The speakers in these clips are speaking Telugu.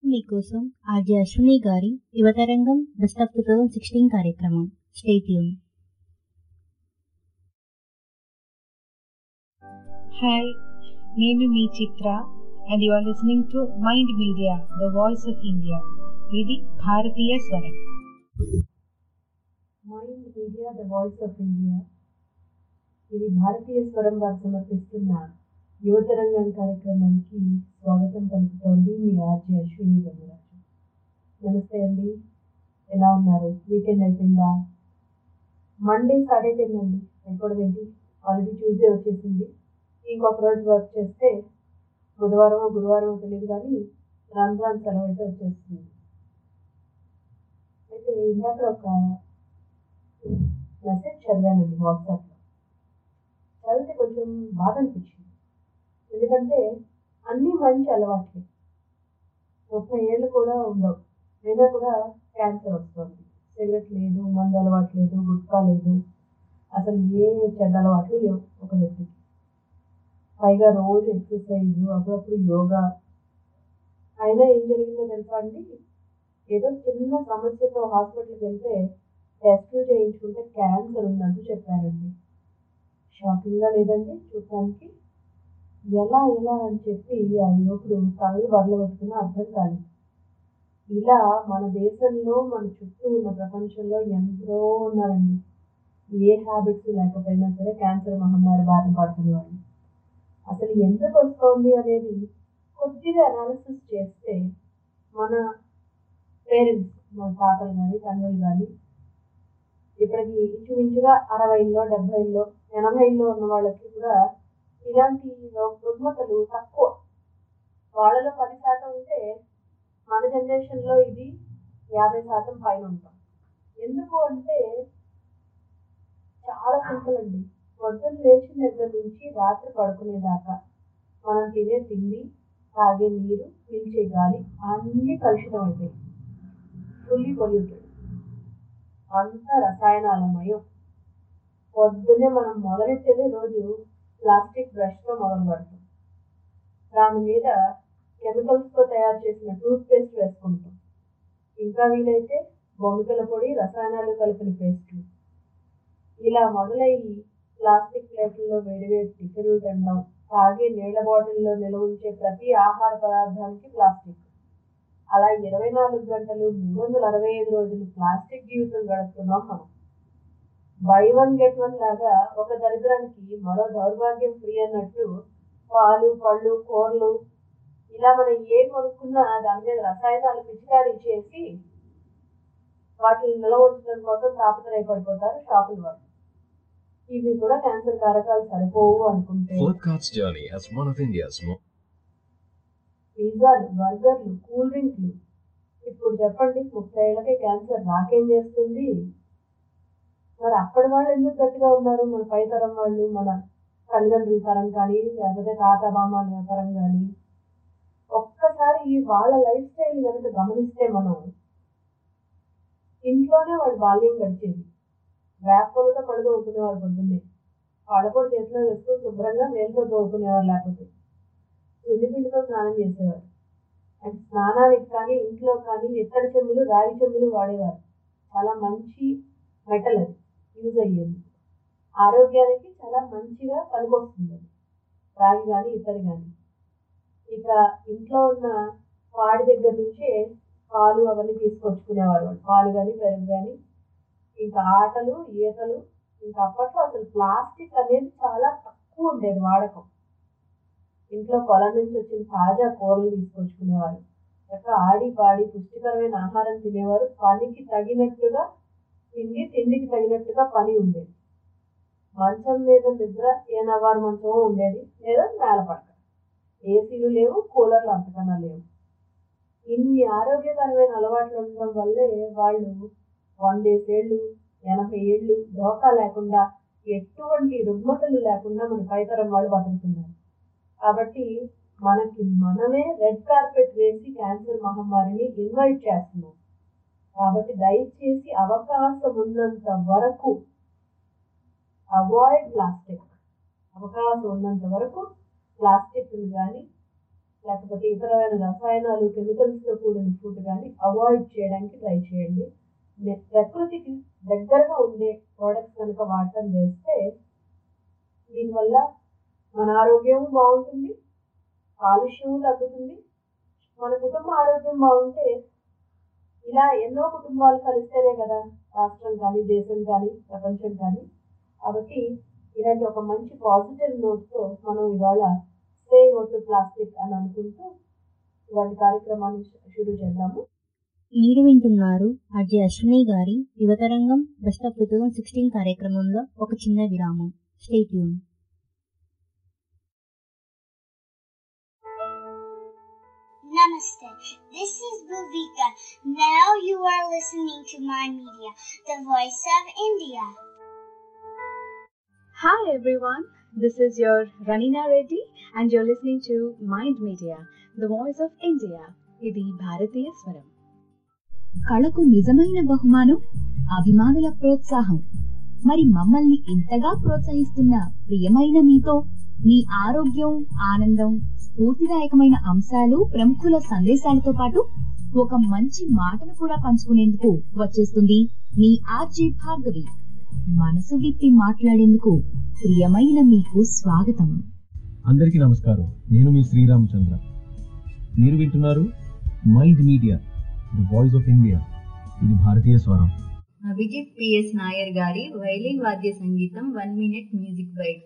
మీకోసం ఆర్జే అశ్విని గారి Yuvatarangam best of two thousand sixteen కార్యక్రమం స్టేట్యూన్ హాయ్ నేను మీ Chitra and you are listening to Mind Media the voice of India ఇది భారతీయ స్వరం Mind Media the voice of India ఇది భారతీయ స్వరం వారు సమర్పిస్తున్న యువతరంగం కార్యక్రమానికి స్వాగతం పలుకుతోంది మీ ఆర్జే అశ్విని రంగరాజు నమస్తే అండి ఎలా ఉన్నారు వీకెండ్ అయిపోయిందా మండే స్టార్ట్ అయిపోయిందండి అయిపోవడం ఏంటి ఆల్రెడీ ట్యూస్డే వచ్చేసింది ఇంకొక రోజు వర్క్ చేస్తే బుధవారం గురువారం తెలియదు కానీ రంజాన్ సెలవు అయితే వచ్చేస్తుంది అయితే ఇందాక ఒక మెసేజ్ చదివానండి వాట్సాప్లో చదివితే కొంచెం బాధ అనిపించింది ఎందుకంటే అన్నీ మంచి అలవాట్లే ముప్పై ఏళ్ళు కూడా ఉండవు అయినా కూడా క్యాన్సర్ వస్తుంది సిగరెట్ లేదు మందు అలవాటు లేదు గుట్కా లేదు అసలు ఏ చెడ్డ అలవాట్లు లేవు ఒక వ్యక్తికి పైగా రోజు ఎక్సర్సైజ్ అప్పుడప్పుడు యోగా అయినా ఏం జరిగిందో తెలుసా అండి ఏదో చిన్న సమస్యతో హాస్పిటల్కి వెళ్తే టెస్టులు చేయించుకుంటే క్యాన్సర్ ఉందంటూ చెప్పారండి షాకింగ్గా లేదండి చూడటానికి ఎలా ఎలా అని చెప్పి ఆ యువకుడు కళ్ళు బర్లు పెట్టుకున్న అర్థం కాలేదు ఇలా మన దేశంలో మన చుట్టూ ఉన్న ప్రపంచంలో ఎంతో ఉన్నారండి ఏ హ్యాబిట్స్ లేకపోయినా సరే క్యాన్సర్ మహమ్మారి బారిన పడుతున్న వాళ్ళు అసలు ఎందుకు వస్తుంది అనేది కొద్దిగా అనాలిసిస్ చేస్తే మన పేరెంట్స్ మన తాతలు కానీ తండ్రులు కానీ ఇప్పటికి ఇంచుమించుగా అరవైలో డెబ్బైలో ఎనభైలో ఉన్న వాళ్ళకి కూడా ఇలాంటి రుగ్మతలు తక్కువ వాళ్ళలో పది శాతం ఉంటే మన జనరేషన్లో ఇది యాభై శాతం పైన ఉంటాం ఎందుకు అంటే చాలా సింపుల్ అండి పొద్దున్న లేచిన దగ్గర నుంచి రాత్రి పడుకునేదాకా మనం తినే తిండి తాగే నీరు పీల్చే గాలి అన్నీ కలుషితం అయిపోయాయి ఫుల్లీ పొల్యూటెడ్ అంతా రసాయనాలమయం పొద్దున్నే మనం మొదలెట్టేది రోజు ప్లాస్టిక్ బ్రష్తో మొదలు పెడతాం దాని మీద కెమికల్స్తో తయారు చేసిన టూత్ పేస్ట్ వేసుకుంటాం ఇంకా వీలైతే బొమ్మికల పొడి రసాయనాలు కలిపిన పేస్ట్లు ఇలా మొదలయ్యి ప్లాస్టిక్ ప్లేట్లలో వేడివేడి టిఫిన్లు తినడం తాగే నీళ్ల బాటిల్లో నిల్వ ఉంచే ప్రతి ఆహార పదార్థానికి ప్లాస్టిక్ అలా ఇరవై నాలుగు గంటలు మూడు వందల అరవై ఐదు రోజులు ప్లాస్టిక్ జీవితం గడుపుతున్నాం మనం బై వన్ గెట్ వన్ లాగా ఒక దరిద్రానికి మరో దౌర్భాగ్యం ఫ్రీ అన్నట్టు పాలు పళ్ళు కూరలు ఇలా మనం ఏ కొనుక్కున్నా దాని మీద రసాయనాలు పిచికారీ చేసి వాటిని నిల్వ ఉంచడం కోసం తాపత్రయపడిపోతారు షాపుల వాళ్ళు ఇవి కూడా క్యాన్సర్ కారకాలు సరిపోవు అనుకుంటే Flipkart's journey as one of India's most పిజ్జాలు బర్గర్లు కూల్ డ్రింక్లు ఇప్పుడు చెప్పండి ముప్పై ఏళ్ళకే క్యాన్సర్ రాకేం చేస్తుంది మరి అప్పటి వాళ్ళు ఎందుకు గట్టిగా ఉన్నారు మన పై తరం వాళ్ళు మన తల్లిదండ్రుల తరం కానీ లేకపోతే తాత బామ్మల తరం కానీ ఒక్కసారి వాళ్ళ లైఫ్ స్టైల్ కనుక గమనిస్తే మనం ఇంట్లోనే వాళ్ళు బాల్యం గడిచేది వేపలతో పళ్ళు తోముకునేవారు పొద్దున్నే పళ్ళపొడి చేతిలో వేసుకొని శుభ్రంగా వేలుతో తోముకునేవారు లేకపోతే సున్నిపిండితో స్నానం చేసేవారు అంటే స్నానానికి కానీ ఇంట్లో కానీ ఇత్తడి చెంబులు రాగి చెంబులు వాడేవారు చాలా మంచి మెటల్ అది యూజ్ అయ్యేది ఆరోగ్యానికి చాలా మంచిగా పనికొస్తుంది అది రాగి కానీ ఇత్తడి కానీ ఇక ఇంట్లో ఉన్న వాడి దగ్గర నుంచే పాలు అవన్నీ తీసుకొచ్చుకునేవారు వాళ్ళు పాలు కానీ పెరుగు కానీ ఇంకా ఆటలు ఈతలు ఇంకా అప్పట్లో అసలు ప్లాస్టిక్ అనేది చాలా తక్కువ ఉండేది వాడకం ఇంట్లో పొలం నుంచి వచ్చిన తాజా కూరలు తీసుకొచ్చుకునేవారు చక్కగా ఆడి పాడి పుష్టికరమైన ఆహారం తినేవారు పనికి తగినట్టుగా తిండి తిండికి తగినట్టుగా పని ఉండేది మంచం మీద నిద్ర ఏ నవారు మంచమో ఉండేది లేదా నేల పడక ఏసీలు లేవు కూలర్లు అంతకన్నా లేవు ఇన్ని ఆరోగ్యకరమైన అలవాట్లు ఉండడం వల్లే వాళ్ళు వందేసేళ్ళు ఎనభై ఏళ్ళు డోకా లేకుండా ఎటువంటి రుగ్మతలు లేకుండా మన పైతరం వాళ్ళు బతుకుతున్నారు కాబట్టి మనకి మనమే రెడ్ కార్పెట్ వేసి క్యాన్సర్ మహమ్మారిని ఇన్వైట్ చేస్తున్నాం కాబట్టి దయచేసి అవకాశం ఉన్నంత వరకు అవాయిడ్ ప్లాస్టిక్ అవకాశం ఉన్నంత వరకు ప్లాస్టిక్ని కానీ లేకపోతే ఇతరమైన రసాయనాలు కెమికల్స్తో కూడిన ఫుడ్ కానీ అవాయిడ్ చేయడానికి ట్రై చేయండి నే- ప్రకృతికి దగ్గరగా ఉండే ప్రోడక్ట్స్ కనుక వాడటం చేస్తే దీనివల్ల మన ఆరోగ్యం బాగుంటుంది కాలుష్యం తగ్గుతుంది మన కుటుంబ ఆరోగ్యం బాగుంటే ఇలా ఎన్నో కుటుంబాలు కలిస్తేనే కదా రాష్ట్రం కానీ దేశం కానీ ప్రపంచం కానీ కాబట్టి ఇలాంటి ఒక మంచి పాజిటివ్ నోట్తో మనం ఇవాళ సే నో టు ప్లాస్టిక్ అని అనుకుంటూ ఇవాళ కార్యక్రమాన్ని షురూ చేద్దాము మీరు వింటున్నారు అజయ్ అశ్విని గారి Yuvatarangam best of two thousand sixteen కార్యక్రమంలో ఒక చిన్న విరామం stay tuned Namaste. This is Bhuvika. Now you are listening to my media, the voice of India. Hi everyone, this is your Ranina Reddy and you're listening to Mind Media, the voice of India. ఇది భారతీయ స్వరం కళకు నిజమైన బహుమానం అభిమానుల ప్రోత్సాహం మరి మమ్మల్ని ఇంతగా ప్రోత్సహిస్తున్న ప్రియమైన మీతో మీ ఆరోగ్యం ఆనందం స్ఫూర్తిదాయకమైన అంశాలు ప్రముఖుల సందేశాలతో పాటు ఒక మంచి మాటను కూడా పంచుకునేందుకు వచ్చేస్తుంది మీ ఆర్జే భార్గవి మనసు విప్పి మాట్లాడేందుకు ప్రియమైన మీకు స్వాగతం అందరికీ నమస్కారం నేను మీ శ్రీరామచంద్ర మీరు వింటున్నారు Mind Media the voice of India ఇది భారతీయ స్వరం అభిజిత్ పిఎస్ నాయర్ గారి వైలిన్ వాద్య సంగీతం one minute music bite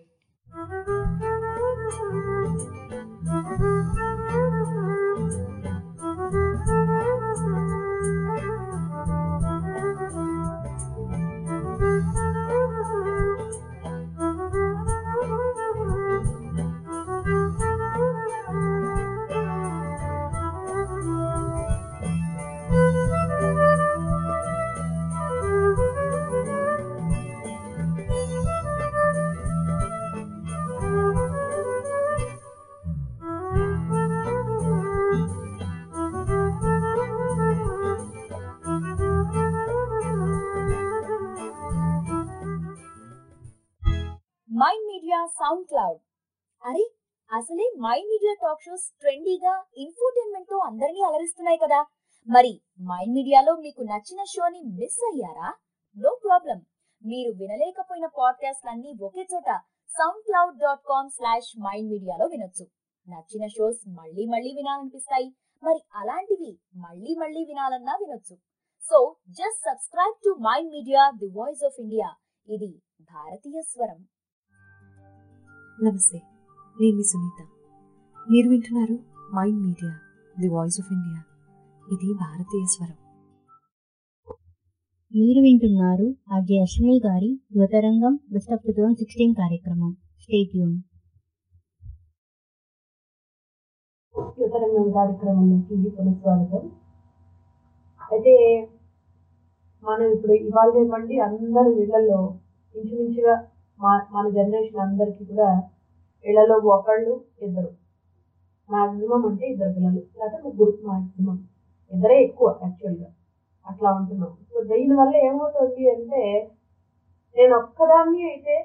Mind Media SoundCloud అరే అసలే మైండ్ మీడియా టాక్ షోస్ ట్రెండీగా ఇన్ఫోటైన్మెంట్ తో అందరినీ అలరిస్తున్నాయి కదా మరి మైండ్ మీడియాలో మీకు నచ్చిన షోని మిస్ అయ్యారా నో ప్రాబ్లం మీరు వినలేకపోయిన పాడ్కాస్ట్ అన్ని ఒకే చోట SoundCloud dot com slash Mind మీడియాలో వినొచ్చు నచ్చిన షోస్ మళ్ళీ మళ్ళీ వినాలనిపిస్తాయి మరి అలాంటివి మళ్ళీ మళ్ళీ వినాలన్నా వినొచ్చు so just subscribe to Mind Media the voice of India ఇది భారతీయ స్వరం నమస్తే నేను మీ సునీత మీరు వింటున్నారు Mind Media the voice of India ఇది భారతీయ స్వరం మీరు వింటున్నారు అజయ్ అశ్విని గారి Yuvatarangam best of two thousand sixteen కార్యక్రమం స్టే ట్యూన్ యువతరంగం కార్యక్రమంలోకి పునఃస్వాగతం అయితే మనం ఇప్పుడు ఇవాళ రేపండి అందరి ఇళ్లలో ఇంచుమించుగా మా మన జనరేషన్ అందరికీ కూడా ఇళ్లలో ఒకళ్ళు ఇద్దరు మాక్సిమం అంటే ఇద్దరు పిల్లలు లేకపోతే ముగ్గురు మాక్సిమం ఇద్దరే ఎక్కువ యాక్చువల్గా అట్లా ఉంటున్నాం సో దీనివల్ల ఏమవుతుంది అంటే నేను ఒక్కదాన్ని అయితే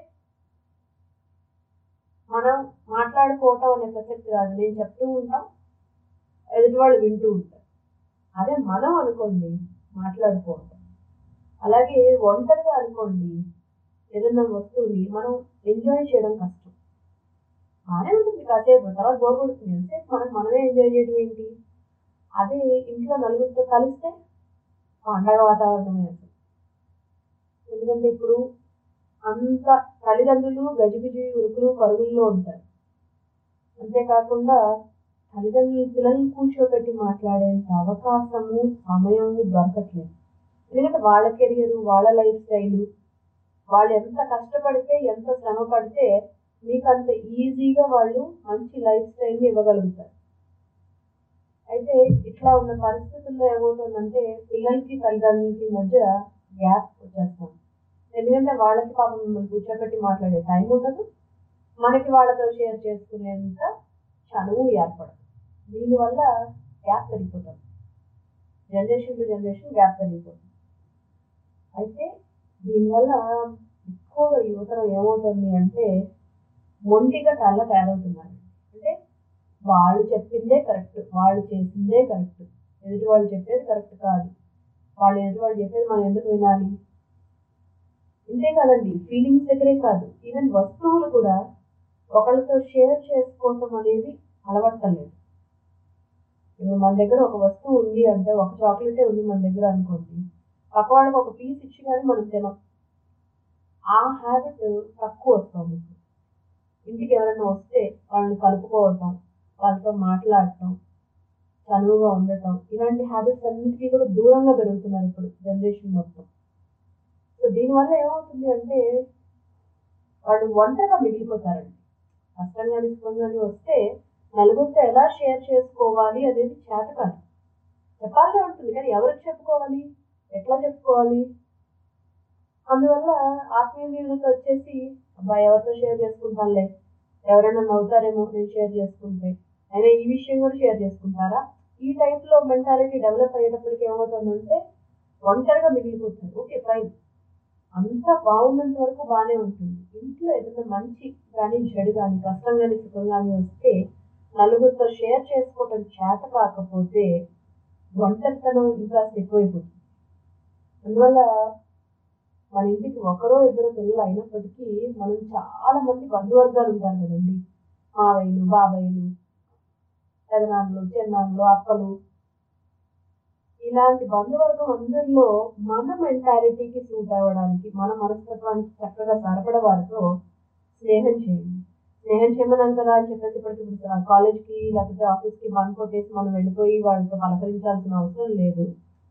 మనం మాట్లాడుకోవటం అనే ప్రసక్తి రాదు నేను చెప్తూ ఉంటాం ఎదుటి వాళ్ళు వింటూ ఉంటారు అదే మనం అనుకోండి మాట్లాడుకోవటం అలాగే ఒంటరిగా అనుకోండి ఏదన్నా వస్తువుని మనం ఎంజాయ్ చేయడం కష్టం బాగానే ఉంటుంది కాసేపు తర్వాత బోర్ కొడుతుంది ఎంతసేపు మనం మనమే ఎంజాయ్ చేయడం ఏంటి అదే ఇంట్లో నలుగురితో కలిస్తే పండగ వాతావరణమే అసలు ఎందుకంటే ఇప్పుడు అంత తల్లిదండ్రులు గజిబిజి ఉరుకులు పరుగుల్లో ఉంటారు అంతేకాకుండా తల్లిదండ్రులు పిల్లల్ని కూర్చోబెట్టి మాట్లాడేంత అవకాశము సమయము దొరకట్లేదు ఎందుకంటే వాళ్ళ కెరియర్ వాళ్ళ లైఫ్ స్టైలు వాళ్ళు ఎంత కష్టపడితే ఎంత శ్రమ పడితే మీకు అంత ఈజీగా వాళ్ళు మంచి లైఫ్ స్టైల్ని ఇవ్వగలుగుతారు అయితే ఇట్లా ఉన్న పరిస్థితుల్లో ఏమవుతుందంటే పిల్లలకి తల్లిదండ్రులకి మధ్య గ్యాప్ వచ్చేస్తాం ఎందుకంటే వాళ్ళకి పాపం మిమ్మల్ని కూర్చోబెట్టి మాట్లాడే టైం ఉండదు మనకి వాళ్ళతో షేర్ చేసుకునేంత చనువు ఏర్పడదు దీనివల్ల గ్యాప్ పెరిగిపోతుంది జనరేషన్ టు జనరేషన్ గ్యాప్ పెరిగిపోతుంది అయితే దీనివల్ల ఎక్కువగా యువతరం ఏమవుతుంది అంటే మొండిగా చాలా తయారవుతున్నారు అంటే వాళ్ళు చెప్పిందే కరెక్ట్ వాళ్ళు చేసిందే కరెక్ట్ ఎదుటి వాళ్ళు చెప్పేది కరెక్ట్ కాదు వాళ్ళు ఎదుటి వాళ్ళు చెప్పేది మనం ఎందుకు వినాలి ఇంతే కాదండి ఫీలింగ్స్ దగ్గరే కాదు ఈవెన్ వస్తువులు కూడా ఒకళ్ళతో షేర్ చేసుకోవటం అనేది అలవట్టలేదు ఇప్పుడు మన దగ్గర ఒక వస్తువు ఉంది అంటే ఒక చాక్లెటే ఉంది మన దగ్గర అనుకోండి పక్క వాళ్ళకి ఒక పీస్ ఇచ్చి కానీ మనం తినం ఆ హ్యాబిట్ తక్కువ వస్తుంది మీకు ఇంటికి ఎవరైనా వస్తే వాళ్ళని కలుపుకోవటం వాళ్ళతో మాట్లాడటం చనువుగా ఉండటం ఇలాంటి హ్యాబిట్స్ అన్నిటికీ కూడా దూరంగా పెరుగుతున్నారు ఇప్పుడు జనరేషన్ మొత్తం సో దీనివల్ల ఏమవుతుంది అంటే వాళ్ళు ఒంటరిగా మిగిలిపోతారండి కష్టం కానీ సుఖం కానీ వస్తే నలుగురితో ఎలా షేర్ చేసుకోవాలి అనేది చేత కాదు చెప్పాలనే ఉంటుంది కానీ ఎవరికి చెప్పుకోవాలి ఎట్లా చెప్పుకోవాలి అందువల్ల ఆత్మీయులతో వచ్చేసి అబ్బాయి ఎవరితో షేర్ చేసుకుంటానులే ఎవరైనా నవ్వుతారేమో నేను షేర్ చేసుకుంటే అయినా ఈ విషయం కూడా షేర్ చేసుకుంటారా ఈ టైప్లో మెంటాలిటీ డెవలప్ అయ్యేటప్పటికి ఏమవుతుందంటే ఒంటరిగా మిగిలిపోతుంది ఓకే ఫైన్ అంతా బాగున్నంత వరకు బాగానే ఉంటుంది ఇంట్లో ఏదైనా మంచి కానీ చెడు కానీ కష్టం కానీ సుఖం కానీ వస్తే నలుగురితో షేర్ చేసుకోవటం చేత కాకపోతే ఒంటరితనం ఇంకా ఎక్కువైపోతుంది అందువల్ల మన ఇంటికి ఒకరో ఇద్దరు పిల్లలు అయినప్పటికీ మనం చాలా మంది బంధువర్గాలు ఉంటారు కదండి మావయ్యలు బాబాయ్యలు పెదనాన్నలు చిన్నాన్నలు అక్కలు ఇలాంటి బంధువర్గం అందరిలో మన మెంటాలిటీకి సూట్ అవ్వడానికి మన మనస్తత్వానికి చక్కగా సరపడ వారితో స్నేహం చేయండి స్నేహం చేయమన్నాను కదా అని చెప్పేసి ఇప్పటికి ఇప్పుడు కాలేజ్కి లేకపోతే ఆఫీస్కి బంక్ కొట్టేసి మనం వెళ్ళిపోయి వాళ్ళతో పలకరించాల్సిన అవసరం లేదు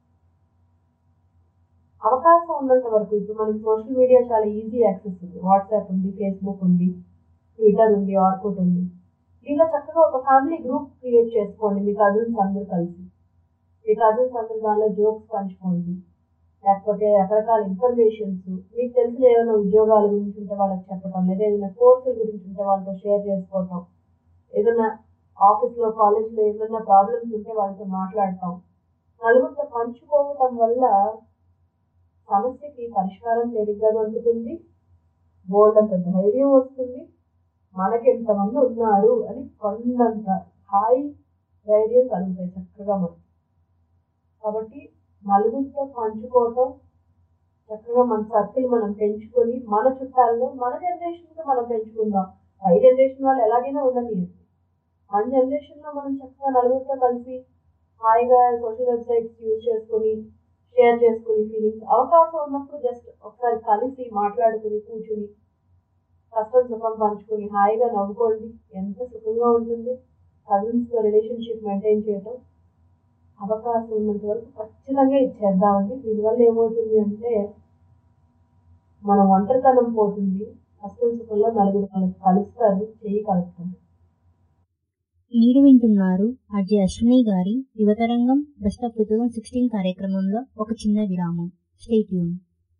అవకాశం ఉన్నంత వరకు ఇప్పుడు మనకి సోషల్ మీడియా చాలా ఈజీ యాక్సెస్ ఉంది వాట్సాప్ ఉంది ఫేస్బుక్ ఉంది ట్విట్టర్ ఉంది ఆర్కుట్ ఉంది దీనిలో చక్కగా ఒక ఫ్యామిలీ గ్రూప్ క్రియేట్ చేసుకోండి మీ కజిన్స్ అందరూ కలిసి మీ కజిన్స్ అందరూ దానిలో జోక్స్ పంచుకోండి లేకపోతే రకరకాల ఇన్ఫర్మేషన్స్ మీకు తెలిసిన ఏమైనా ఉద్యోగాల గురించి ఉంటే వాళ్ళకి చెప్పడం లేదా ఏదైనా కోర్సుల గురించి ఉంటే వాళ్ళతో షేర్ చేసుకోవటం ఏదైనా ఆఫీస్లో కాలేజ్లో ఏమైనా ప్రాబ్లమ్స్ ఉంటే వాళ్ళతో మాట్లాడటం నలుగురితో పంచుకోవటం వల్ల సమస్యకి పరిష్కారం తేలిగ్గా దొరుకుతుంది బోల్డ్ అంత ధైర్యం వస్తుంది మనకి ఎంతమంది ఉన్నారు అని కొండంత హాయి ధైర్యం కలుగుతాయి చక్కగా మనకి కాబట్టి నలుగురితో పంచుకోవటం చక్కగా మన సర్కిల్ మనం పెంచుకొని మన చుట్టాల్లో మన జనరేషన్తో మనం పెంచుకుందాం పై జనరేషన్ వాళ్ళు ఎలాగైనా ఉండనియండి మన జనరేషన్లో మనం చక్కగా నలుగురితో కలిసి హాయిగా సోషల్ వెబ్సైట్స్ యూజ్ చేసుకొని షేర్ చేసుకుని ఫీలింగ్స్ అవకాశం ఉన్నప్పుడు జస్ట్ ఒకసారి కలిసి మాట్లాడుకుని కూర్చుని కష్టం సుఖం పంచుకుని హాయిగా నవ్వుకోండి ఎంత సుఖంగా ఉంటుంది కజిన్స్తో రిలేషన్షిప్ మెయింటైన్ చేయటం అవకాశం ఉన్నంత వరకు ఖచ్చితంగా ఇచ్చేద్దామండి దీనివల్ల ఏమవుతుంది అంటే మన ఒంటరితనం పోతుంది కష్టం సుఖంలో నలుగురు వాళ్ళకి కలుస్తారు చెయ్యి కలుస్తారు మీరు వింటున్నారు అజయ్ అశ్విని గారి Yuvatarangam best of two thousand sixteen కార్యక్రమంలో ఒక చిన్న విరామం స్టేట్ యూన్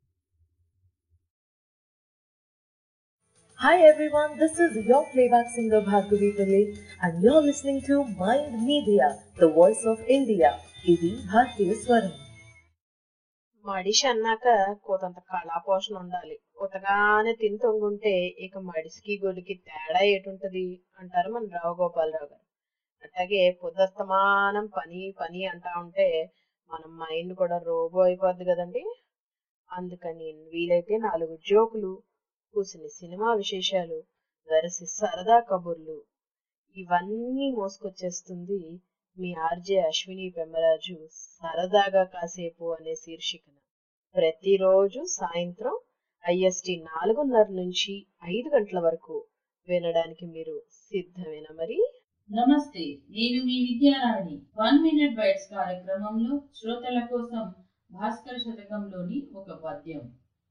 Hi everyone, this is your playback singer Bhargavi Pillai and you're listening to Mind Media, the voice of India. ఇది భారతీయ స్వరం మడిషి అన్నాక కోతంత కళాపోషణ ఉండాలి ఉతగానే తిని తొంగుంటే ఇక మడిసికి గొడికి తేడా ఏటుంటది అంటారు మన రావు గోపాలరావు గారు అట్లాగే పొద్దుస్తమానం పని పని అంటా ఉంటే మన మైండ్ కూడా రోబో అయిపోద్ది కదండి అందుకని వీలైతే నాలుగు జోకులు కూసిన సినిమా విశేషాలు వెరసి సరదా కబుర్లు ఇవన్నీ మోసుకొచ్చేస్తుంది మీ ఆర్జే అశ్విని పెమ్మరాజు సరదాగా కాసేపు అనే శీర్షికన ప్రతిరోజు సాయంత్రం ఐఎస్టి నాలుగున్నర నుంచి ఐదు గంటల వరకు వినడానికి మీరు సిద్ధమేనా మరి నమస్తే నేను మీ విద్యారాణి వన్ మినిట్ బైట్స్ కార్యక్రమంలో శ్రోతల కోసం భాస్కర్ శతకంలోని ఒక పద్యం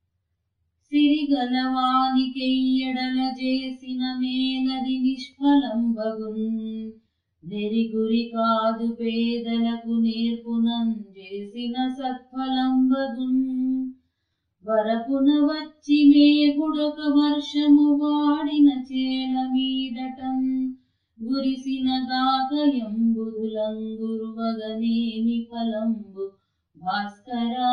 సిరిగలవానికెయ్యడల చేసిన మేలది నిష్ఫలం బగున్ నెరిగురి కాదు పేదలకు నేర్పునం చేసిన సత్ఫలం బగున్ వరపున వచ్చి మేగుడొక వర్షము వాడిన చేల మీదటం గురిసిన గాకయంబుధులంగురువగనేమి ఫలంబు భాస్కరా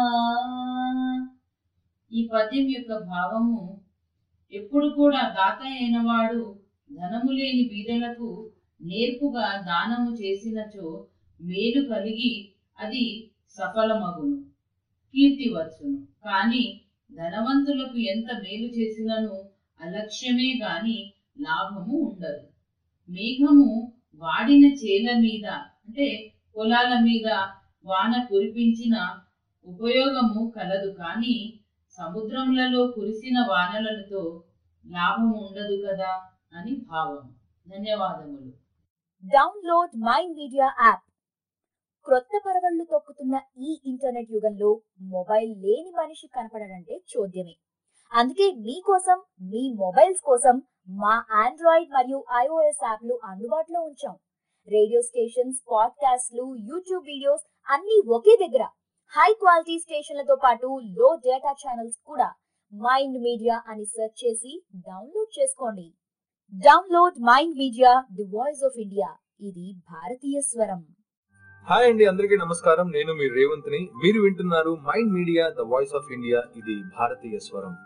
ఈ పద్యం యొక్క భావము ఎప్పుడు కూడా దాత అయినవాడు ధనము లేని బీదలకు నేర్పుగా దానము చేసినచో మేలు కలిగి అది సఫలమగును కీర్తి వచ్చును కానీ ధనవంతులకు ఎంత మేలు చేసినను అలక్ష్యమే గాని లాభము ఉండదు మేఘము వాడిన చేల మీద అంటే పొలాల మీద వాన కురిపించిన ఉపయోగము కలదు కానీ సముద్రములలో కురిసిన వానలతో లాభం ఉండదు కదా అని భావం ధన్యవాదములు డౌన్లోడ్ మైండ్ మీడియా యాప్ క్రొత్త పరవళ్లు తొక్కుతున్న ఈ ఇంటర్నెట్ యుగంలో మొబైల్ లేని మనిషి కనపడడంటే చూద్యమే అందుకే మీకోసం మీ మొబైల్స్ కోసం మా ఆండ్రాయిడ్ మరియు ఐఓఎస్ యాప్లు అందుబాటులో ఉంచాం రేడియో స్టేషన్స్ పాడ్కాస్ట్లు యూట్యూబ్ వీడియోస్ అన్ని ఒకే దగ్గర హై క్వాలిటీ స్టేషన్లతో పాటు లో డేటా ఛానల్స్ కూడా మైండ్ మీడియా అని సెర్చ్ చేసి డౌన్లోడ్ చేసుకోండి download Mind Media the voice of India ఇది భారతీయ స్వరం హాయ్ అండి అందరికీ నమస్కారం నేను మీ రేవంత్ని మీరు వింటున్నారు Mind Media the voice of India ఇది భారతీయ స్వరం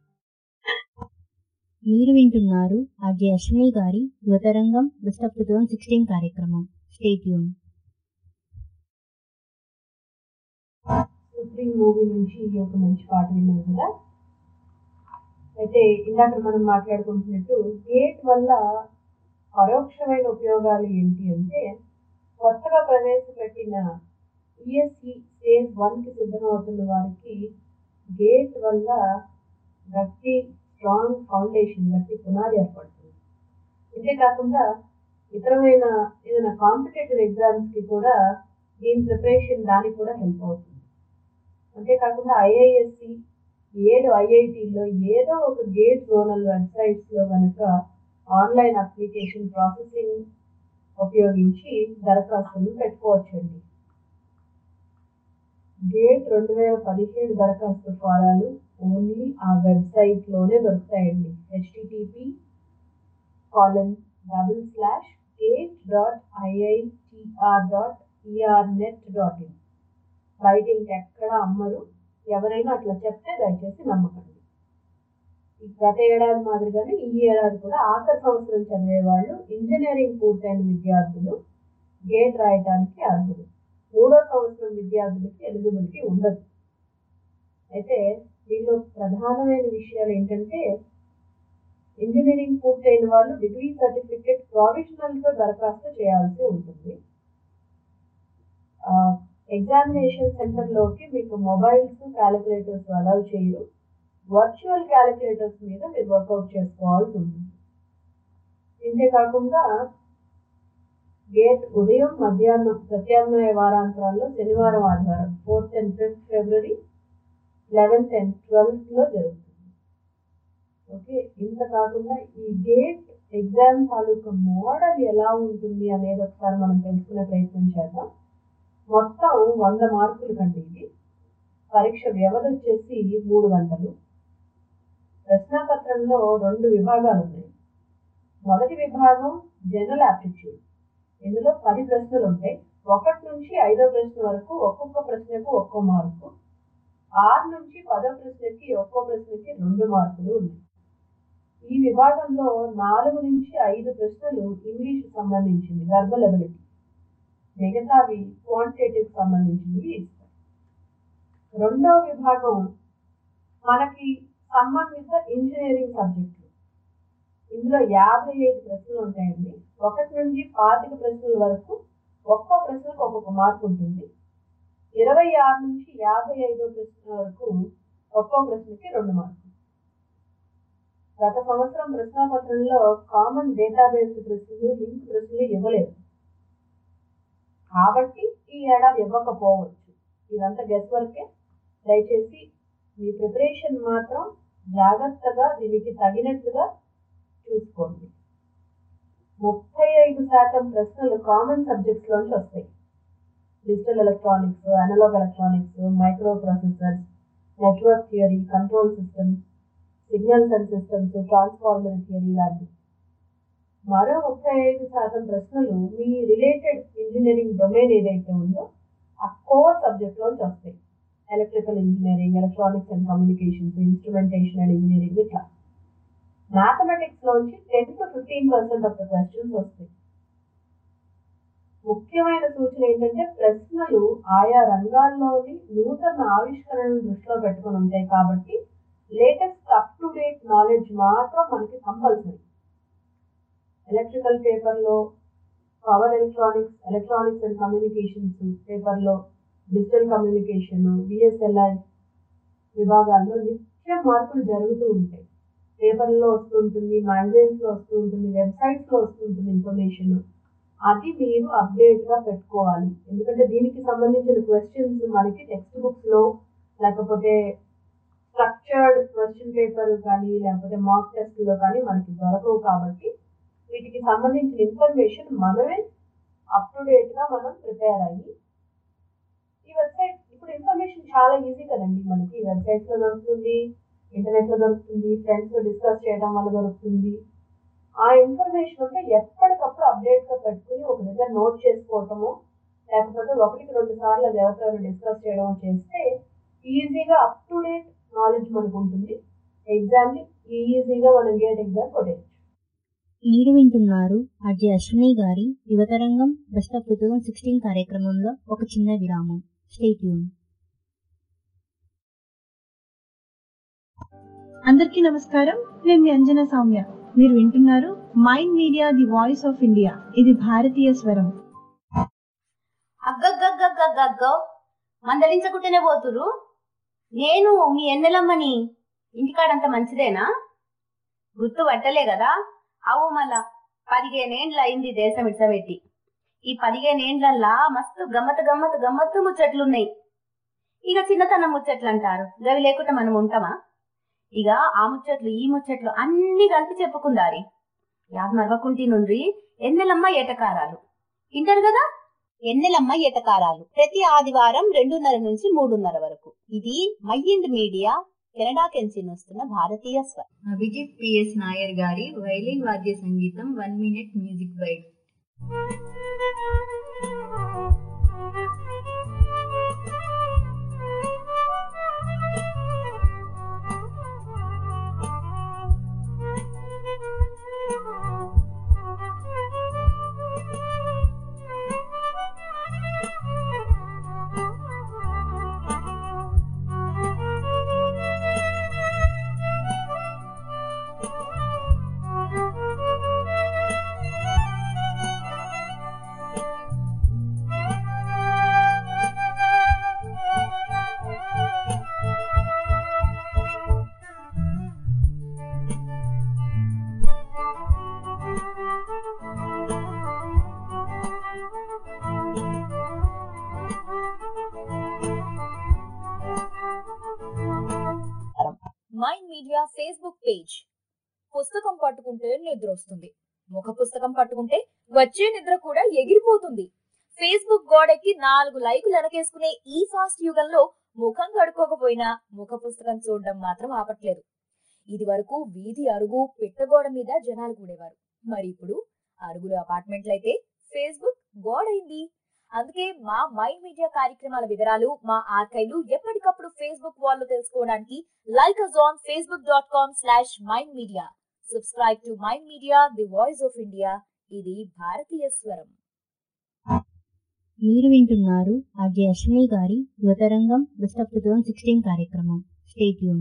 మీరు వింటున్నారు ఆర్జే అశ్విని గారి Yuvatarangam best of two thousand sixteen కార్యక్రమం స్టేట్ యూన్ సుప్రీం మూవీ నుంచి ఈ ఒక మంచి పాట విన్నాం కదా అయితే ఇందాక మనం మాట్లాడుకుంటున్నట్టు గేట్ వల్ల పరోక్షమైన ఉపయోగాలు ఏంటి అంటే కొత్తగా ప్రవేశపెట్టిన ఈఎస్సి స్టేజ్ వన్కి సిద్ధమవుతున్న వారికి గేట్ వల్ల గట్టి స్ట్రాంగ్ ఫౌండేషన్ గట్టి పునాది ఏర్పడుతుంది అంతేకాకుండా ఇతరమైన ఏదైనా కాంపిటేటివ్ ఎగ్జామ్స్కి కూడా దీని ప్రిపరేషన్ దానికి కూడా హెల్ప్ అవుతుంది అంతేకాకుండా ఐఐఎస్సి ఏడు ఐఐటీల్లో ఏదో ఒక గేట్ జోనల్ వెబ్సైట్స్లో కనుక ఆన్లైన్ అప్లికేషన్ ప్రాసెసింగ్ ఉపయోగించి దరఖాస్తులు పెట్టుకోవచ్చండి గేట్ రెండు వేల పదిహేడు దరఖాస్తు ఫారాలు ఓన్లీ ఆ వెబ్సైట్లోనే దొరుకుతాయండి HTTP colon double slash GATE dot IITR dot ER net dot in బయట ఇంకెక్కడ అమ్మరు ఎవరైనా అట్లా చెప్తే దయచేసి నమ్మకండి ఈ గత ఏడాది మాదిరిగానే ఈ ఏడాది కూడా ఆఖరి సంవత్సరం చదివే వాళ్ళు ఇంజనీరింగ్ పూర్తయిన విద్యార్థులు గేట్ రాయడానికి అర్హులు మూడో సంవత్సరం విద్యార్థులకి ఎలిజిబిలిటీ ఉండదు అయితే దీనిలో ప్రధానమైన విషయాలు ఏంటంటే ఇంజనీరింగ్ పూర్తయిన వాళ్ళు డిగ్రీ సర్టిఫికెట్ ప్రావిజనల్తో దరఖాస్తు చేయాల్సి ఉంటుంది ఎగ్జామినేషన్ సెంటర్లోకి మీకు మొబైల్స్ క్యాలిక్యులేటర్స్ అలౌ చేయరు వర్చువల్ క్యాలిక్యులేటర్స్ మీద మీరు వర్కౌట్ చేసుకోవాల్సి ఉంటుంది ఇంతేకాకుండా గేట్ ఉదయం మధ్యాహ్నం ప్రత్యామ్నాయ వారాంతరాల్లో శనివారం ఆదివారం fourth and fifth February eleventh and ట్వెల్త్లో జరుగుతుంది ఓకే ఇంత కాకుండా ఈ గేట్ ఎగ్జామ్ తాలూకా మోడల్ ఎలా ఉంటుంది అనేది ఒకసారి మనం తెలుసుకునే ప్రయత్నం చేద్దాం మొత్తం వంద మార్కులు కండి ఇది పరీక్ష వ్యవధి వచ్చేసి మూడు గంటలు ప్రశ్నాపత్రంలో రెండు విభాగాలు ఉన్నాయి మొదటి విభాగం జనరల్ యాప్టిట్యూడ్ ఇందులో పది ప్రశ్నలు ఉంటాయి ఒకటి నుంచి ఐదో ప్రశ్న వరకు ఒక్కొక్క ప్రశ్నకు ఒక్కో మార్కు ఆరు నుంచి పదో ప్రశ్నకి ఒక్కో ప్రశ్నకి రెండు మార్కులు ఉన్నాయి ఈ విభాగంలో నాలుగు నుంచి ఐదు ప్రశ్నలు ఇంగ్లీష్ సంబంధించింది వెర్బల్ ఎబిలిటీ మిగతావి క్వాంటిటేటివ్ సంబంధించినవి ఇస్తారు రెండో విభాగం మనకి సంబంధిత ఇంజనీరింగ్ సబ్జెక్టులు ఇందులో యాభై ఐదు ప్రశ్నలు ఉంటాయండి ఒకటి నుంచి పాతిక ప్రశ్నల వరకు ఒక్కో ప్రశ్నకు ఒక్కొక్క మార్క్ ఉంటుంది ఇరవై ఆరు నుంచి యాభై ఐదో ప్రశ్న వరకు ఒక్కో ప్రశ్నకి రెండు మార్కులు గత సంవత్సరం ప్రశ్నాపత్రంలో కామన్ డేటాబేస్ ప్రశ్నలు లింక్ ప్రశ్నలు ఇవ్వలేదు కాబట్టి ఈ ఏడాది ఇవ్వకపోవచ్చు ఇదంతా గెస్ వర్కే దయచేసి మీ ప్రిపరేషన్ మాత్రం జాగ్రత్తగా దీనికి తగినట్టుగా చూసుకోండి ముప్పై ఐదు శాతం ప్రశ్నలు కామన్ సబ్జెక్ట్స్ లోంచి వస్తాయి digital electronics analogue electronics microprocessors network theory control systems signals and systems transformer theory లాంటివి మరో ముప్పై ఐదు శాతం ప్రశ్నలు మీ రిలేటెడ్ ఇంజనీరింగ్ డొమైన్ ఏదైతే ఉందో ఆ కోర్ సబ్జెక్ట్ లోంచి వస్తాయి electrical engineering electronics and communications instrumentation and engineering ఇట్లా మ్యాథమెటిక్స్ లోంచి ten to fifteen percent of the questions వస్తాయి ముఖ్యమైన సూచన ఏంటంటే ప్రశ్నలు ఆయా రంగాల్లోని నూతన ఆవిష్కరణలు దృష్టిలో పెట్టుకొని ఉంటాయి కాబట్టి latest up to date knowledge మాత్రం మనకి కంపల్సరీ ఎలక్ట్రికల్ పేపర్లో power electronics electronics and communications పేపర్లో డిజిటల్ కమ్యూనికేషన్ బిఎస్ఎల్ఐ విభాగాల్లో నిత్యం మార్పులు జరుగుతూ ఉంటాయి పేపర్లో వస్తూ ఉంటుంది మ్యాగజైన్స్లో వస్తూ ఉంటుంది వెబ్సైట్స్లో వస్తూ ఉంటుంది ఇన్ఫర్మేషన్ అది మీరు అప్డేట్గా పెట్టుకోవాలి ఎందుకంటే దీనికి సంబంధించిన క్వశ్చన్స్ మనకి టెక్స్ట్ బుక్స్లో లేకపోతే స్ట్రక్చర్డ్ క్వశ్చన్ పేపర్ కానీ లేకపోతే మాక్ టెస్ట్లో కానీ మనకి దొరకవు కాబట్టి వీటికి సంబంధించిన ఇన్ఫర్మేషన్ మనమే అప్ టు డేట్గా మనం ప్రిపేర్ అయ్యి ఈ వెబ్సైట్ ఇప్పుడు ఇన్ఫర్మేషన్ చాలా ఈజీ కదండి మనకి వెబ్సైట్స్లో దొరుకుతుంది ఇంటర్నెట్లో దొరుకుతుంది ఫ్రెండ్స్తో డిస్కస్ చేయడం వల్ల దొరుకుతుంది ఆ ఇన్ఫర్మేషన్ అంతా ఎప్పటికప్పుడు అప్డేట్గా పెట్టుకుని ఒక దగ్గర నోట్ చేసుకోవటము లేకపోతే ఒకటికి రెండు సార్లు అది ఎవరితో డిస్కస్ చేయడం చేస్తే ఈజీగా అప్ టు డేట్ నాలెడ్జ్ మనకు ఉంటుంది ఎగ్జామ్ని ఈజీగా మనం గేట్ ఎగ్జామ్ కొట్టేయచ్చు మీరు వింటున్నారు అజయ్ అశ్విని గారి Yuvatarangam best of two thousand sixteen కార్యక్రమంలో ఒక చిన్న విరామం స్టేట్ యూన్ అందరికీ నమస్కారం నేను మీ అంజన సౌమ్య మీరు వింటున్నారు Mind Media the voice of India ఇది భారతీయ స్వరం అగ్గగ్గగ్గగ్గగ్గో మందలించకుంటేనే పోతురు నేను మీ ఎన్నెలమ్మని ఇంటికాడంత మంచిదేనా గుర్తు పట్టలే కదా అవు మళ్ళా పదిహేనేండ్ల అయింది దేశం ఇడ్సబెట్టి ఈ పదిహేనేండ్లల్లా మస్తు గమ్మత్ గమ్మత్ గమ్మత్తు ముచ్చట్లున్నాయి ఇక చిన్నతనం ముచ్చట్లు అంటారు గవి లేకుండా మనం ఉంటామా ఇక ఆ ముచ్చట్లు ఈ ముచ్చట్లు అన్ని కలిపి చెప్పుకుందారి యాద్ మరవకుంటి నుండి ఎన్నెలమ్మ ఏటకారాలు వింటారు కదా ఎన్నెలమ్మ ఏటకారాలు ప్రతి ఆదివారం రెండున్నర నుంచి మూడున్నర వరకు ఇది మైండ్ మీడియా కెనడా కెంచి వస్తున్న భారతీయ స్వరం అభిజిత్ పిఎస్ నాయర్ గారి వైలిన్ వాద్య సంగీతం one minute music bite Mind Media Facebook page పుస్తకం పట్టుకుంటే నిద్ర వస్తుంది ముఖ పుస్తకం పట్టుకుంటే వచ్చే నిద్ర కూడా ఎగిరిపోతుంది ఫేస్బుక్ గోడెక్కి నాలుగు లైకులు వెనకేసుకునే ఈ ఫాస్ట్ యుగంలో ముఖం కడుక్కోకపోయినా ముఖ పుస్తకం చూడడం మాత్రం ఆపట్లేదు ఇది వరకు వీధి అరుగు పిట్టగోడ మీద జనాలు కూడేవారు మరి ఇప్పుడు అరుగులు అపార్ట్మెంట్లయితే ఫేస్బుక్ గోడైంది అందుకే మా మైండ్ మీడియా కార్యక్రమాల వివరాలు మా ఆర్కైవ్లు ఎప్పటికప్పుడు ఫేస్బుక్ వాళ్ళు తెలుసుకోవడానికి like us on Facebook dot com slash Mind Media subscribe to Mind Media the voice of India ఇది భారతీయ స్వరం మీరు వింటున్నారు అజయ్ అశ్విని గారి Yuvatarangam best of two thousand sixteen కార్యక్రమం స్టేట్ యూన్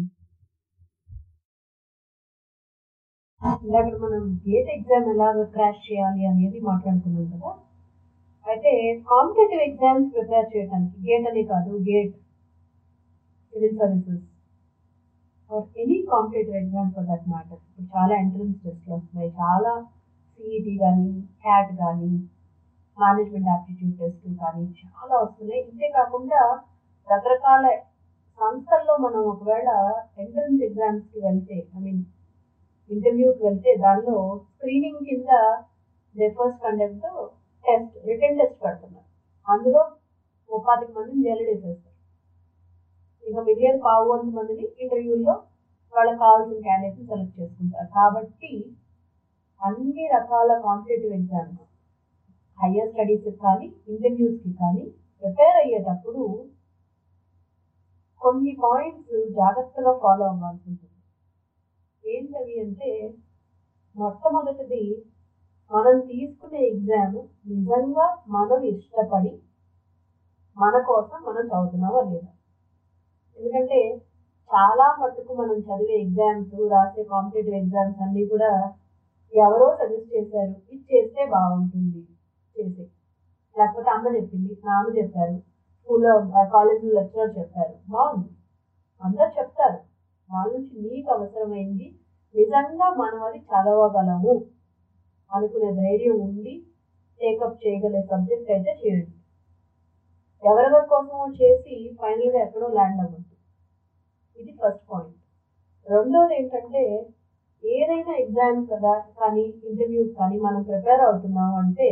ఇందాక మనం గేట్ ఎగ్జామ్ ఎలాగ క్రాష్ చేయాలి అనేది మాట్లాడుకున్నాం కదా అయితే కాంపిటేటివ్ ఎగ్జామ్స్ ప్రిపేర్ చేయడానికి గేట్ అనే కాదు GATE civil services or any competitive exam for that matter ఇప్పుడు చాలా ఎంట్రన్స్ టెస్ట్లు వస్తున్నాయి చాలా సిఈటి కానీ క్యాట్ కానీ మేనేజ్మెంట్ యాప్టిట్యూడ్ టెస్ట్లు కానీ చాలా వస్తున్నాయి ఇంతే కాకుండా రకరకాల సంస్థల్లో మనం ఒకవేళ ఎంట్రన్స్ ఎగ్జామ్స్కి వెళ్తే ఐ మీన్ ఇంటర్వ్యూకి వెళ్తే దానిలో స్క్రీనింగ్ కింద they first conduct test written test పెడుతున్నారు అందులో ముప్పాతిక మందిని జల్లడేసేస్తారు ఇంకా మిగిలిన పావు వంద మందిని ఇంటర్వ్యూల్లో వాళ్ళకి కావాల్సిన క్యాండిడేట్ని సెలెక్ట్ చేసుకుంటారు కాబట్టి అన్ని రకాల కాంపిటేటివ్ ఎగ్జామ్స్ హయ్యర్ స్టడీస్కి కానీ ఇంటర్వ్యూస్కి కానీ ప్రిపేర్ అయ్యేటప్పుడు కొన్ని పాయింట్స్ జాగ్రత్తగా ఫాలో అవ్వాల్సి ఉంటుంది ఏంటవి అంటే మొట్టమొదటిది మనం తీసుకునే ఎగ్జామ్ నిజంగా మనం ఇష్టపడి మన కోసం మనం చదువుతున్నామా లేదా ఎందుకంటే చాలా మట్టుకు మనం చదివే ఎగ్జామ్స్ రాసే కాంపిటేటివ్ ఎగ్జామ్స్ అన్నీ కూడా ఎవరో సజెస్ట్ చేశారు ఇది చేస్తే బాగుంటుంది చేసే లేకపోతే అమ్మ చెప్పింది నాన్న చెప్పారు స్కూల్లో కాలేజీలో లెక్చరర్ చెప్పారు బాగుంది అందరు చెప్తారు వాళ్ళ నుంచి నీకు అవసరమైంది నిజంగా మనం అది చదవగలము అనుకునే ధైర్యం ఉండి టేకప్ చేయగలే సబ్జెక్ట్ అయితే చేయండి ఎవరెవరి కోసమో చేసి ఫైనల్గా ఎక్కడో ల్యాండ్ అవ్వద్దు ఇది ఫస్ట్ పాయింట్ రెండోది ఏంటంటే ఏదైనా ఎగ్జామ్ కదా కానీ ఇంటర్వ్యూ కానీ మనం ప్రిపేర్ అవుతున్నాం అంటే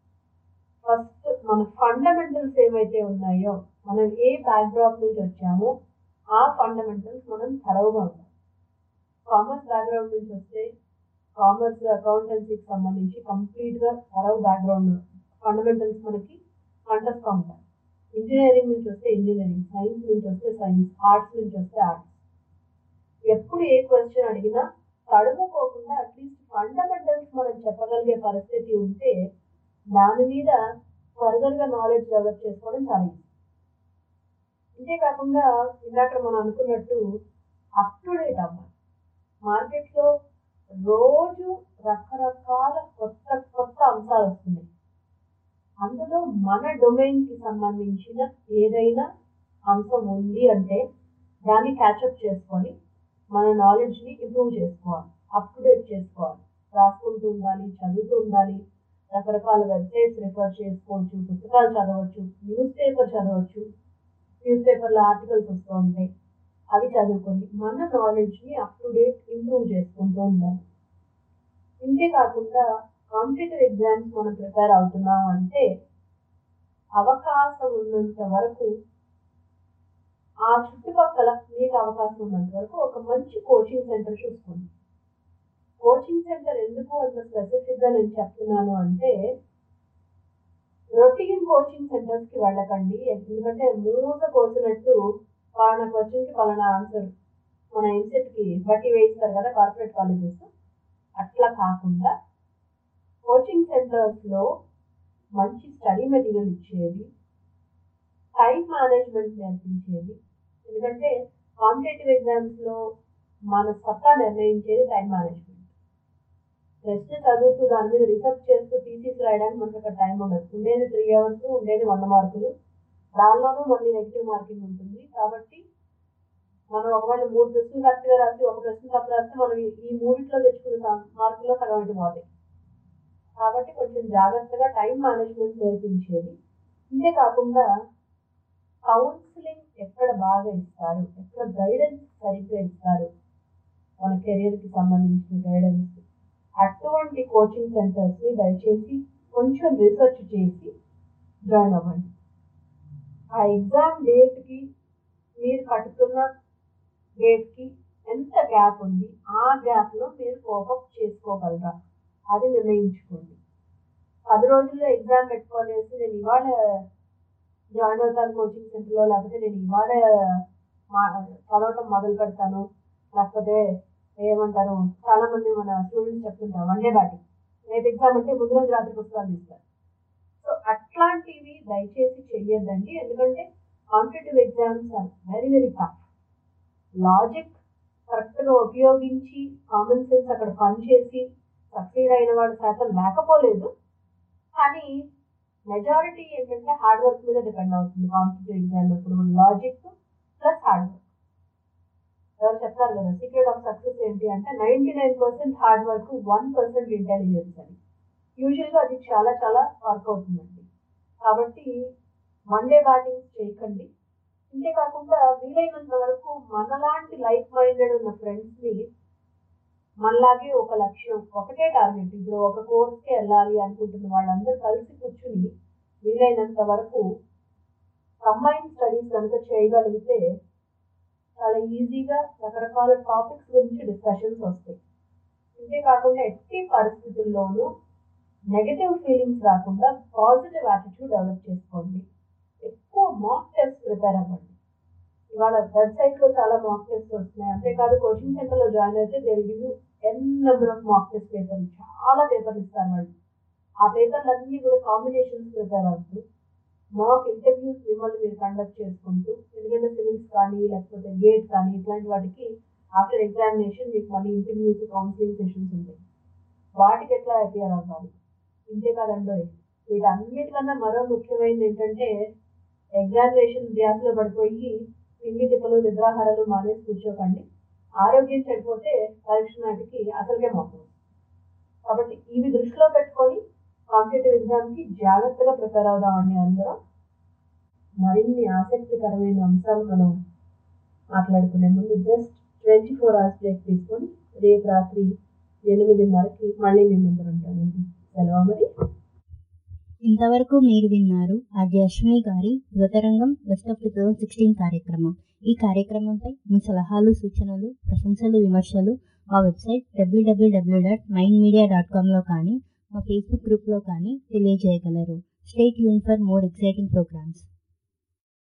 ఫస్ట్ మన ఫండమెంటల్స్ ఏవైతే ఉన్నాయో మనం ఏ బ్యాక్డ్రాప్ నుంచి వచ్చామో ఆ ఫండమెంటల్స్ మనం తరవుగా ఉంటాం కామర్స్ బ్యాక్గ్రౌండ్ నుంచి వస్తే కామర్స్ అకౌంటెన్సీకి సంబంధించి కంప్లీట్గా తరవు బ్యాక్గ్రౌండ్ ఫండమెంటల్స్ మనకి కంటస్ట్గా ఉంటాయి ఇంజనీరింగ్ నుంచి వస్తే ఇంజనీరింగ్ సైన్స్ నుంచి వస్తే సైన్స్ ఆర్ట్స్ నుంచి వస్తే ఆర్ట్స్ ఎప్పుడు ఏ క్వశ్చన్ అడిగినా తడుముకోకుండా అట్లీస్ట్ ఫండమెంటల్స్ మనం చెప్పగలిగే పరిస్థితి ఉంటే దాని మీద ఫర్దర్గా నాలెడ్జ్ డెవలప్ చేసుకోవడం చాలా ఈజీ ఇంతేకాకుండా ఇందాక మనం అనుకున్నట్టు అప్ టు డేట్ అవ్వాలి మార్కెట్లో రోజు రకరకాల కొత్త కొత్త అంశాలు వస్తున్నాయి అందులో మన డొమైన్కి సంబంధించిన ఏదైనా అంశం ఉంది అంటే దాన్ని క్యాచప్ చేసుకొని మన నాలెడ్జ్ని ఇంప్రూవ్ చేసుకోవాలి అప్ టు డేట్ చేసుకోవాలి రాసుకుంటూ ఉండాలి చదువుతూ ఉండాలి రకరకాల వెబ్సైట్స్ రిఫర్ చేసుకోవచ్చు పుస్తకాలు చదవచ్చు న్యూస్ పేపర్ చదవచ్చు న్యూస్ పేపర్లో ఆర్టికల్స్ వస్తూ ఉంటాయి అవి చదువుకొని మన నాలెడ్జ్ని అప్ టు డేట్ ఇంప్రూవ్ చేసుకుంటూ ఉండాలి ఇంతే కాకుండా కాంపిటేటివ్ ఎగ్జామ్స్ మనం ప్రిపేర్ అవుతున్నాం అంటే అవకాశం ఉన్నంత వరకు ఆ చుట్టుపక్కల మీకు అవకాశం ఉన్నంత వరకు ఒక మంచి కోచింగ్ సెంటర్ చూసుకోండి కోచింగ్ సెంటర్ ఎందుకు అంత స్పెసిఫిక్గా నేను చెప్తున్నాను అంటే రొటీన్ కోచింగ్ సెంటర్స్కి వెళ్ళకండి ఎందుకంటే మూస కోసినట్టు పలానా క్వశ్చన్కి పలానా ఆన్సర్ మన ఎంసెట్కి బట్టి వేయిస్తారు కదా కార్పొరేట్ కాలేజెస్ అట్లా కాకుండా కోచింగ్ సెంటర్స్లో మంచి స్టడీ మెటీరియల్ ఇచ్చేది టైం మేనేజ్మెంట్ నేర్పించేది ఎందుకంటే కాంపిటేటివ్ ఎగ్జామ్స్లో మన సత్తా నిర్ణయించేది టైం మేనేజ్మెంట్ ప్రశ్న చదువుతూ దాని మీద రీసెర్చ్ చేస్తూ థీసిస్ రాయడానికి మనకు అక్కడ టైం ఉండదు ఉండేది త్రీ అవర్స్ ఉండేది వంద మార్కులు దానిలోనూ మళ్ళీ నెగిటివ్ మార్కింగ్ ఉంటుంది కాబట్టి మనం ఒకవేళ మూడు ప్రశ్నలు కరెక్ట్గా రాసి ఒక ప్రశ్న తప్పు రాస్తే మనం ఈ- ఈ మూడిట్లో తెచ్చుకున్న మార్కుల్లో సగం ఇటు పోతాయి కాబట్టి కొంచెం జాగ్రత్తగా టైం మేనేజ్మెంట్ నేర్పించేది ఇంతేకాకుండా కౌన్సిలింగ్ ఎక్కడ బాగా ఇస్తారు ఎక్కడ గైడెన్స్ సరిగ్గా ఇస్తారు మన కెరియర్కి సంబంధించిన గైడెన్స్ అటువంటి కోచింగ్ సెంటర్స్ని దయచేసి కొంచెం రీసెర్చ్ చేసి జాయిన్ అవ్వండి ఆ ఎగ్జామ్ డేట్కి మీరు కట్టుతున్న డేట్కి ఎంత గ్యాప్ ఉంది ఆ గ్యాప్లో మీరు కోపప్ చేసుకోగలరా అది నిర్ణయించుకోండి పది రోజుల్లో ఎగ్జామ్ పెట్టుకోనేసి నేను ఇవాళ జాయిన్ అవుతాను కోచింగ్ సెంటర్లో లేకపోతే నేను ఇవాళ మా చదవటం మొదలు పెడతాను లేకపోతే ఏమంటారు చాలా మంది మన స్టూడెంట్స్ చెప్తుంటారు వన్ డే బ్యాటింగ్ రేపు ఎగ్జామ్ అంటే ముందు రోజు రాత్రి పుస్తకాలు తీస్తారు సో అట్లాంటివి దయచేసి చెయ్యొద్దండి ఎందుకంటే competitive exams are very very tough logic కరెక్ట్గా ఉపయోగించి కామన్ సెన్స్ అక్కడ పనిచేసి సక్సీడ్ అయిన వాళ్ళ శాతం లేకపోలేదు కానీ మెజారిటీ ఏంటంటే హార్డ్ వర్క్ మీద డిపెండ్ అవుతుంది కాంపిటేటివ్ ఎగ్జామ్ ఇప్పుడు లాజిక్ ప్లస్ హార్డ్ వర్క్ ఎవరు చెప్తారు కదా సీక్రెట్ ఆఫ్ సక్సెస్ ఏంటి అంటే ninety nine percent hard work one percent intelligence అని యూజువల్గా అది చాలా చాలా వర్క్ అవుతుందండి కాబట్టి వన్ డే బ్యాటింగ్ చేయకండి అంతేకాకుండా వీలైనంత వరకు మనలాంటి లైఫ్ మైండెడ్ ఉన్న ఫ్రెండ్స్ని మనలాగే ఒక లక్ష్యం ఒకటే టార్గెట్ ఇప్పుడు ఒక కోర్స్కి వెళ్ళాలి అనుకుంటున్న వాళ్ళందరూ కలిసి కూర్చుని వీలైనంత వరకు కంబైన్ స్టడీస్ కనుక చేయగలిగితే చాలా ఈజీగా రకరకాల టాపిక్స్ గురించి డిస్కషన్స్ వస్తాయి అంతేకాకుండా ఎట్టి పరిస్థితుల్లోనూ నెగటివ్ ఫీలింగ్స్ రాకుండా పాజిటివ్ యాటిట్యూడ్ డెవలప్ చేసుకోండి ఎక్కువ మాక్ టెస్ట్ ప్రిపేర్ అవ్వండి ఇవాళ వెబ్సైట్లో చాలా మాక్ టెస్ట్ వస్తున్నాయి అంతేకాదు కోచింగ్ సెంటర్లో జాయిన్ అయితే there give you an number of mock test పేపర్లు చాలా పేపర్లు ఇస్తారు వాళ్ళు ఆ పేపర్లన్నీ కూడా కాంబినేషన్స్ ప్రిపేర్ అవుతూ మాక్ ఇంటర్వ్యూస్ మిమ్మల్ని మీరు కండక్ట్ చేసుకుంటూ ఎందుకంటే సివిల్స్ కానీ లేకపోతే గేట్ కానీ ఇట్లాంటి వాటికి ఆఫ్టర్ ఎగ్జామినేషన్ మీకు మళ్ళీ ఇంటర్వ్యూస్ కౌన్సిలింగ్ సెషన్స్ ఉంటాయి వాటికి ఎట్లా అపియర్ అవ్వాలి ఇంతే కాదండో వీటన్నిటికన్నా మరో ముఖ్యమైనది ఏంటంటే ఎగ్జామినేషన్ ధ్యాసలో పడిపోయి తిండి తిప్పలు నిద్రాహారాలు మానేసి కూర్చోకండి ఆరోగ్యం చెడిపోతే పరీక్ష నాటికి అసలుకే మోసం కాబట్టి ఇవి దృష్టిలో పెట్టుకొని కాంపిటేటివ్ ఎగ్జామ్కి జాగ్రత్తగా ప్రిపేర్ అవుదామండి అందరం మరిన్ని ఆసక్తికరమైన అంశాలు మనం మాట్లాడుకునే ముందు just twenty four hours break తీసుకొని రేపు రాత్రి ఎనిమిదిన్నరకి మళ్ళీ మీ ముందర ఉంటానండి సెలవు మరి ఇంతవరకు మీరు విన్నారు ఆర్జే అశ్విని గారి Yuvatarangam best of two thousand sixteen కార్యక్రమం ఈ కార్యక్రమంపై మీ సలహాలు సూచనలు ప్రశంసలు విమర్శలు మా వెబ్సైట్ డబ్ల్యూడబ్ల్యూడబ్ల్యూ డాట్ మైండ్ మీడియా డాట్ కామ్లో కానీ మా ఫేస్బుక్ గ్రూప్లో కానీ తెలియజేయగలరు స్టేట్ యూన్ ఫర్ మోర్ ఎక్సైటింగ్ ప్రోగ్రామ్స్